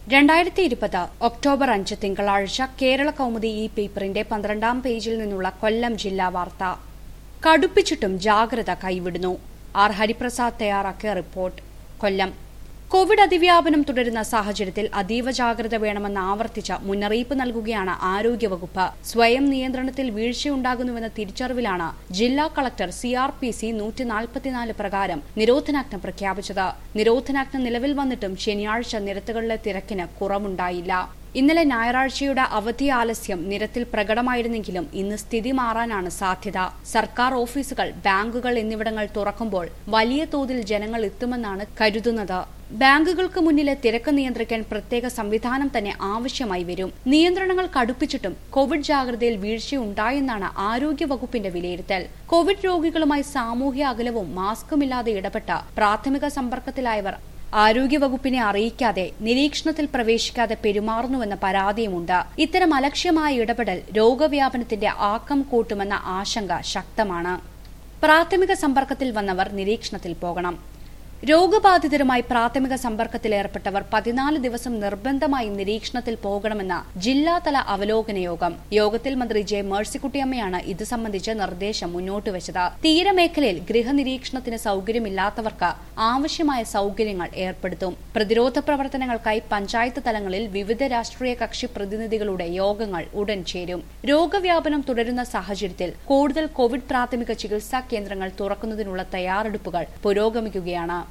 രണ്ടായിരത്തി ഇരുപത് ഒക്ടോബർ അഞ്ച് തിങ്കളാഴ്ച കേരള കൗമുദി ഈ പേപ്പറിന്റെ പന്ത്രണ്ടാം പേജിൽ നിന്നുള്ള കൊല്ലം ജില്ലാ വാർത്ത കടുപ്പിച്ചിട്ടും ജാഗ്രത കൈവിടുന്നു ആർ ഹരിപ്രസാദ് തയ്യാറാക്കിയ റിപ്പോർട്ട് കൊല്ലം കോവിഡ് അതിവ്യാപനം തുടരുന്ന സാഹചര്യത്തിൽ അതീവ ജാഗ്രത വേണമെന്ന് ആവർത്തിച്ച മുന്നറിയിപ്പ് നൽകുകയാണ് ആരോഗ്യവകുപ്പ് സ്വയം നിയന്ത്രണത്തിൽ വീഴ്ചയുണ്ടാകുന്നുവെന്ന തിരിച്ചറിവിലാണ് ജില്ലാ collector C R P C നൂറ്റി നാൽപ്പത്തിനാല് പ്രകാരം നിരോധനാജ്ഞ പ്രഖ്യാപിച്ചത് നിരോധനാജ്ഞ നിലവിൽ വന്നിട്ടും ശനിയാഴ്ച നിരത്തുകളിലെ തിരക്കിന് കുറവുണ്ടായില്ല ഇന്നലെ ഞായറാഴ്ചയുടെ അവധി ആലസ്യം നിരത്തിൽ പ്രകടമായിരുന്നെങ്കിലും ഇന്ന് സ്ഥിതി മാറാനാണ് സാധ്യത സർക്കാർ ഓഫീസുകൾ ബാങ്കുകൾ എന്നിവിടങ്ങൾ തുറക്കുമ്പോൾ വലിയ തോതിൽ ജനങ്ങൾ എത്തുമെന്നാണ് കരുതുന്നത് ബാങ്കുകൾക്ക് മുന്നിലെ തിരക്ക് നിയന്ത്രിക്കാൻ പ്രത്യേക സംവിധാനം തന്നെ ആവശ്യമായി വരും നിയന്ത്രണങ്ങൾ കടുപ്പിച്ചിട്ടും കോവിഡ് ജാഗ്രതയിൽ വീഴ്ചയുണ്ടായെന്നാണ് ആരോഗ്യവകുപ്പിന്റെ വിലയിരുത്തൽ കോവിഡ് രോഗികളുമായി സാമൂഹ്യ അകലവും മാസ്കുമില്ലാതെ ഇടപെട്ട പ്രാഥമിക സമ്പർക്കത്തിലായവർ ആരോഗ്യവകുപ്പിനെ അറിയിക്കാതെ നിരീക്ഷണത്തിൽ പ്രവേശിക്കാതെ പെരുമാറുന്നുവെന്ന പരാതിയുമുണ്ട് ഇത്തരം അലക്ഷ്യമായ ഇടപെടൽ രോഗവ്യാപനത്തിന്റെ ആക്കം കൂട്ടുമെന്ന ആശങ്ക ശക്തമാണ് പ്രാഥമിക സമ്പർക്കത്തിൽ വന്നവർ നിരീക്ഷണത്തിൽ പോകണം രോഗബാധിതരുമായി പ്രാഥമിക സമ്പർക്കത്തിലേർപ്പെട്ടവർ പതിനാല് ദിവസം നിർബന്ധമായി നിരീക്ഷണത്തിൽ പോകണമെന്ന ജില്ലാതല അവലോകന യോഗം യോഗത്തിൽ മന്ത്രി ജെ മേഴ്സിക്കുട്ടിയമ്മയാണ് ഇത് സംബന്ധിച്ച് നിർദ്ദേശം മുന്നോട്ട് വെച്ചത് തീരമേഖലയിൽ ഗൃഹനിരീക്ഷണത്തിന് സൌകര്യമില്ലാത്തവർക്ക് ആവശ്യമായ സൌകര്യങ്ങൾ ഏർപ്പെടുത്തും പ്രതിരോധ പ്രവർത്തനങ്ങൾക്കായി പഞ്ചായത്ത് തലങ്ങളിൽ വിവിധ രാഷ്ട്രീയ കക്ഷി പ്രതിനിധികളുടെ യോഗങ്ങൾ ഉടൻ ചേരും രോഗവ്യാപനം തുടരുന്ന സാഹചര്യത്തിൽ കൂടുതൽ കോവിഡ് പ്രാഥമിക ചികിത്സാ കേന്ദ്രങ്ങൾ തുറക്കുന്നതിനുള്ള തയ്യാറെടുപ്പുകൾ പുരോഗമിക്കുകയാണ്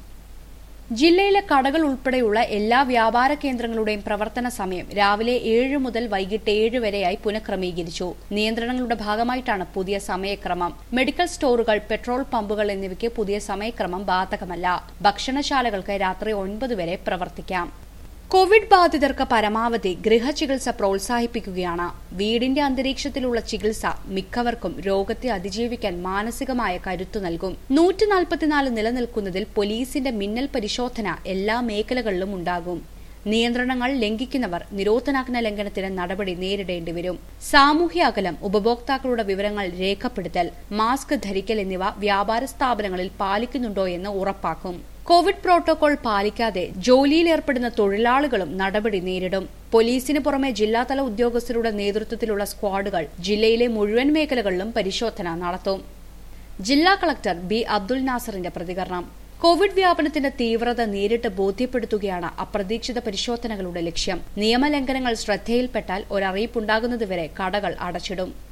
ജില്ലയിലെ കടകൾ ഉൾപ്പെടെയുള്ള എല്ലാ വ്യാപാര കേന്ദ്രങ്ങളുടെയും പ്രവർത്തന സമയം രാവിലെ ഏഴ് മുതൽ വൈകിട്ട് ഏഴ് വരെയായി പുനഃക്രമീകരിച്ചു നിയന്ത്രണങ്ങളുടെ ഭാഗമായിട്ടാണ് പുതിയ സമയക്രമം മെഡിക്കൽ സ്റ്റോറുകൾ പെട്രോൾ പമ്പുകൾ എന്നിവയ്ക്ക് പുതിയ സമയക്രമം ബാധകമല്ല ഭക്ഷണശാലകൾക്ക് രാത്രി ഒൻപത് വരെ പ്രവർത്തിക്കാം കോവിഡ് ബാധിതർക്ക് പരമാവധി ഗൃഹചികിത്സ പ്രോത്സാഹിപ്പിക്കുകയാണ് വീടിന്റെ അന്തരീക്ഷത്തിലുള്ള ചികിത്സ മിക്കവർക്കും രോഗത്തെ അതിജീവിക്കാൻ മാനസികമായ കരുത്തു നൽകും നൂറ്റി നാൽപ്പത്തിനാല് നിലനിൽക്കുന്നതിൽ പോലീസിന്റെ മിന്നൽ പരിശോധന എല്ലാ മേഖലകളിലും ഉണ്ടാകും നിയന്ത്രണങ്ങൾ ലംഘിക്കുന്നവർ നിരോധനാജ്ഞ ലംഘനത്തിന് നടപടി നേരിടേണ്ടി വരും സാമൂഹ്യ അകലം ഉപഭോക്താക്കളുടെ വിവരങ്ങൾ രേഖപ്പെടുത്തൽ മാസ്ക് ധരിക്കൽ എന്നിവ വ്യാപാര സ്ഥാപനങ്ങളിൽ പാലിക്കുന്നുണ്ടോ എന്ന് ഉറപ്പാക്കും കോവിഡ് പ്രോട്ടോകോൾ പാലിക്കാതെ ജോലിയിലേർപ്പെടുന്ന തൊഴിലാളികളും നടപടി നേരിടും പോലീസിന് പുറമെ ജില്ലാതല ഉദ്യോഗസ്ഥരുടെ നേതൃത്വത്തിലുള്ള സ്ക്വാഡുകൾ ജില്ലയിലെ മുഴുവൻ മേഖലകളിലും പരിശോധന നടത്തും ജില്ലാ കളക്ടർ ബി അബ്ദുൽ നാസറിന്റെ പ്രതികരണം കോവിഡ് വ്യാപനത്തിന്റെ തീവ്രത നേരിട്ട് ബോധ്യപ്പെടുത്തുകയാണ് അപ്രതീക്ഷിത പരിശോധനകളുടെ ലക്ഷ്യം നിയമലംഘനങ്ങൾ ശ്രദ്ധയിൽപ്പെട്ടാൽ ഒരറിയിപ്പുണ്ടാകുന്നതുവരെ കടകൾ അടച്ചിടും